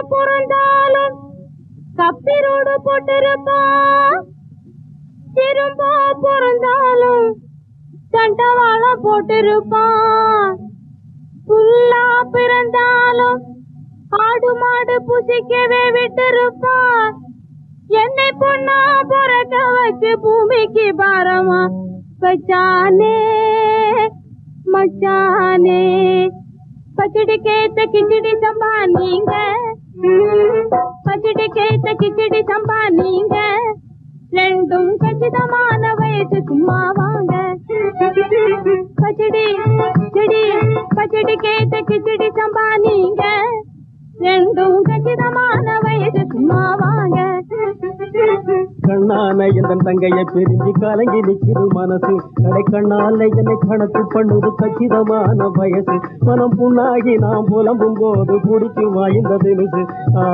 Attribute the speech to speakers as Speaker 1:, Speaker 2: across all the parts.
Speaker 1: பிறந்தாலும் கப்பிரோடு போட்டிருப்பான் திரும்ப பிறந்தாலும் தண்டவாளம் போட்டிருப்பான் புல்லா பிறந்தாலும் ஆடு மாடு புசிக்கவே விட்டிருப்பான் என்னை பொண்ணா பிறக்க வச்சு பூமிக்கு பாரமா வச்சானே மச்சானே பச்சடி கேத்த கிச்சடி சம்பா நீங்க பச்சடி கேத்த கிச்சடி சம்பா நீங்க ரெண்டும் கச்சிதமான வயசு சும்மா வாங்க பச்சடி செடி பச்சடி கேத்த கிச்சடி சம்பா நீங்க ரெண்டும் கச்சிதமான வயசு சும்மா வாங்க
Speaker 2: கண்ணான என் தங்கையை பிரிஞ்சு கலங்கி நிற்கிது மனசு கடை கண்ணால என்னை கணக்கு பண்ணுது கச்சிதமான வயசு மனம் புண்ணாகி நாம் புலம்பும் போது பிடிக்குமா இந்த தினுசு ஆ,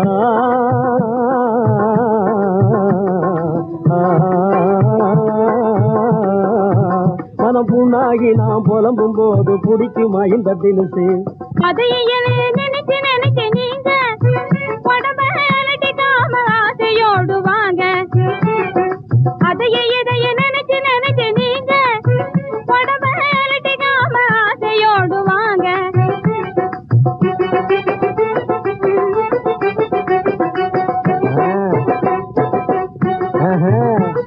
Speaker 2: ஆ, மனம் புண்ணாகி நாம் புலம்பும் போது பிடிக்குமா இந்த தினுசு
Speaker 1: அதையே நினைச்சு நினைச்சு நீங்க உடம்ப அலட்டிக்காம ஆசையோடு வாங்க அதையே இதைய நினைச்சு நினைச்சு நீங்க உடம்ப அலட்டிக்காம ஆசையோடு வாங்க
Speaker 2: ஆஹா.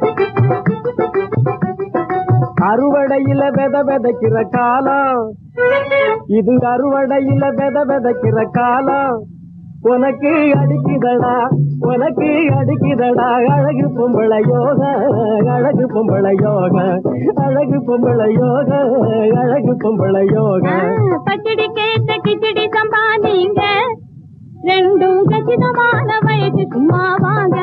Speaker 2: அறுவடையில வித விதைக்கிற காலம் இது அறுவடையில வித விதைக்கிற காலம் உனக்கு அடிக்குதடா உனக்கு அடிக்குதடா அழகு பொம்பளை யோக அழகு பொம்பளை யோக அழகு பொம்பளை யோக அழகு பொம்பளை யோக
Speaker 1: பச்சடி கேட்ட கிச்சடி சம்பா நீங்க ரெண்டும் கச்சிதமான வயசு சும்மா வாங்க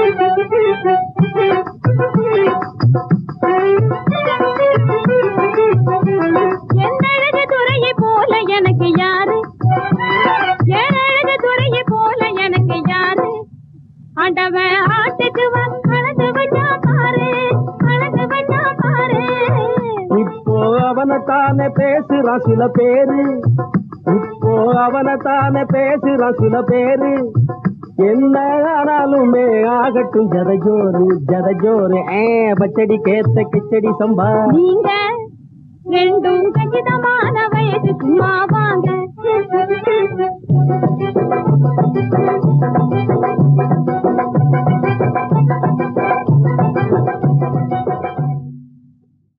Speaker 1: என் அழகு துறையை போல எனக்கு யாரு என் அழகு துறையை போல எனக்கு யாரு ஆண்டவன் ஆட்டுக்கு வா அழகு வச்சா பாரு அழகு வச்சா பாரு
Speaker 2: இப்போ அவனைத்தானே பேசுறான் சில பேரு இப்போ அவனைத்தானே பேசுறான் சில பேரு என்ன ஆனாலுமே ஆகட்டும் ஜதஜோரு ஜதஜோரு ஏ பச்சடி கேத்த கிச்சடி சம்பா
Speaker 1: நீங்க ரெண்டும் கச்சிதமான வயசு சும்மா வாங்க